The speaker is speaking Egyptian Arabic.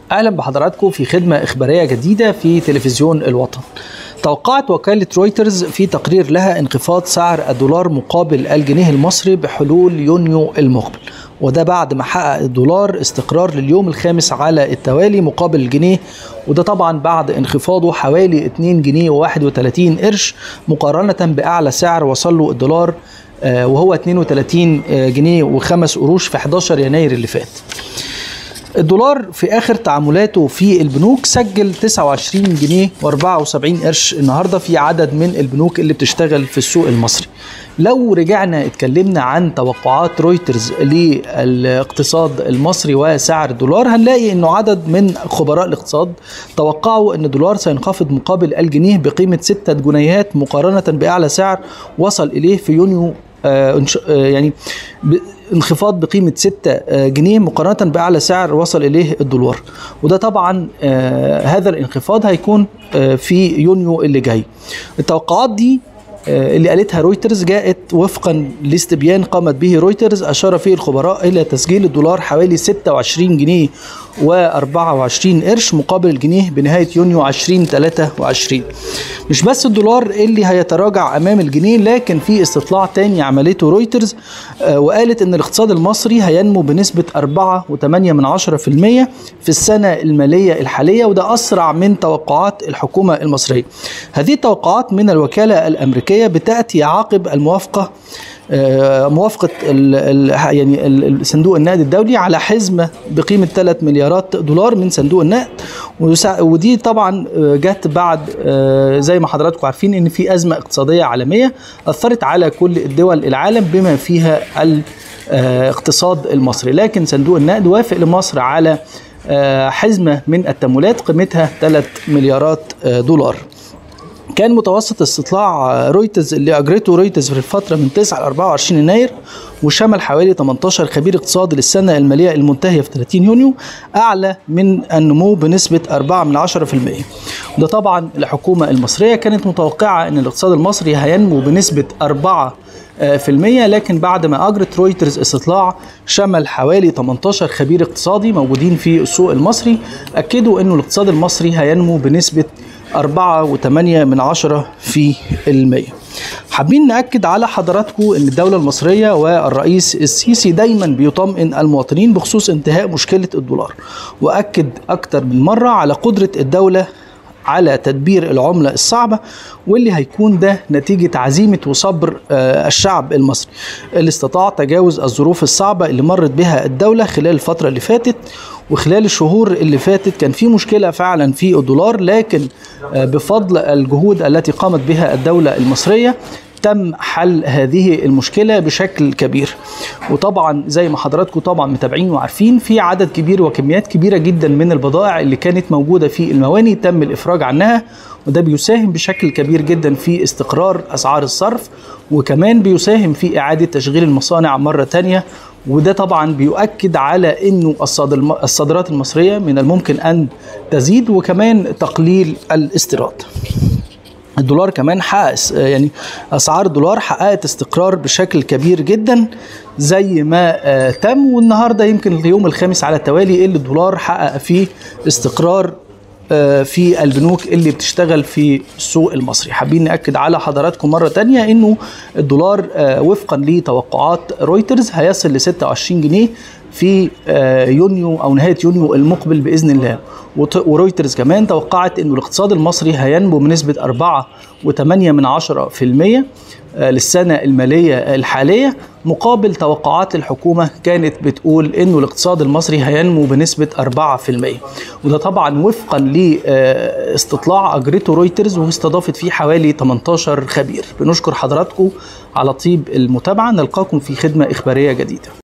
اهلا بحضراتكم في خدمه اخباريه جديده في تلفزيون الوطن. توقعت وكاله رويترز في تقرير لها انخفاض سعر الدولار مقابل الجنيه المصري بحلول يونيو المقبل وده بعد ما حقق الدولار استقرار لليوم الخامس على التوالي مقابل الجنيه وده طبعا بعد انخفاضه حوالي 2 جنيه و31 قرش مقارنه باعلى سعر وصل له الدولار وهو 32 جنيه وخمس قروش في 11 يناير اللي فات. الدولار في اخر تعاملاته في البنوك سجل 29 جنيه و74 قرش النهارده في عدد من البنوك اللي بتشتغل في السوق المصري. لو رجعنا اتكلمنا عن توقعات رويترز للاقتصاد المصري وسعر الدولار هنلاقي انه عدد من خبراء الاقتصاد توقعوا ان الدولار سينخفض مقابل الجنيه بقيمه 6 جنيهات مقارنه باعلى سعر وصل اليه في يونيو يعني انخفاض بقيمة 6 جنيه مقارنة بأعلى سعر وصل إليه الدولار وده طبعا هذا الانخفاض هيكون في يونيو اللي جاي التوقعات دي اللي قالتها رويترز جاءت وفقا لاستبيان قامت به رويترز اشار فيه الخبراء الى تسجيل الدولار حوالي 26 جنيه و24 قرش مقابل الجنيه بنهايه يونيو 2023 مش بس الدولار اللي هيتراجع امام الجنيه لكن في استطلاع تاني عملته رويترز وقالت ان الاقتصاد المصري هينمو بنسبه 4.8% في السنه الماليه الحاليه وده اسرع من توقعات الحكومه المصريه هذه التوقعات من الوكاله الامريكيه بتاتي عقب الموافقه موافقه ال ال يعني صندوق النقد الدولي على حزمه بقيمه 3 مليارات دولار من صندوق النقد ودي طبعا جت بعد زي ما حضراتكم عارفين ان في ازمه اقتصاديه عالميه اثرت على كل الدول العالم بما فيها الاقتصاد المصري لكن صندوق النقد وافق لمصر على حزمه من التمويلات قيمتها 3 مليارات دولار كان متوسط استطلاع رويترز اللي اجرته رويترز في الفتره من 9 ل 24 يناير وشمل حوالي 18 خبير اقتصادي للسنه الماليه المنتهيه في 30 يونيو اعلى من النمو بنسبه 4 من 10% وده طبعا الحكومه المصريه كانت متوقعه ان الاقتصاد المصري هينمو بنسبه 4 في المية لكن بعد ما أجرت رويترز استطلاع شمل حوالي 18 خبير اقتصادي موجودين في السوق المصري أكدوا أنه الاقتصاد المصري هينمو بنسبة أربعة وثمانية من عشرة في المية حابين نأكد على حضراتكم أن الدولة المصرية والرئيس السيسي دايما بيطمئن المواطنين بخصوص انتهاء مشكلة الدولار وأكد أكتر من مرة على قدرة الدولة على تدبير العملة الصعبة واللي هيكون ده نتيجة عزيمة وصبر الشعب المصري اللي استطاع تجاوز الظروف الصعبة اللي مرت بها الدولة خلال الفترة اللي فاتت وخلال الشهور اللي فاتت كان في مشكلة فعلا في الدولار لكن بفضل الجهود التي قامت بها الدولة المصرية تم حل هذه المشكله بشكل كبير وطبعا زي ما حضراتكم طبعا متابعين وعارفين في عدد كبير وكميات كبيره جدا من البضائع اللي كانت موجوده في المواني تم الافراج عنها وده بيساهم بشكل كبير جدا في استقرار اسعار الصرف وكمان بيساهم في اعاده تشغيل المصانع مره تانية وده طبعا بيؤكد على انه الصادرات المصريه من الممكن ان تزيد وكمان تقليل الاستيراد الدولار كمان حقق يعني اسعار الدولار حققت استقرار بشكل كبير جدا زي ما تم والنهارده يمكن اليوم الخامس على التوالي اللي الدولار حقق فيه استقرار في البنوك اللي بتشتغل في السوق المصري حابين نأكد على حضراتكم مرة تانية انه الدولار وفقا لتوقعات رويترز هيصل ل 26 جنيه في يونيو او نهايه يونيو المقبل باذن الله ورويترز كمان توقعت انه الاقتصاد المصري هينمو بنسبه 4.8 من 10% للسنه الماليه الحاليه مقابل توقعات الحكومه كانت بتقول انه الاقتصاد المصري هينمو بنسبه 4% وده طبعا وفقا لاستطلاع اجرته رويترز واستضافت فيه حوالي 18 خبير بنشكر حضراتكم على طيب المتابعه نلقاكم في خدمه اخباريه جديده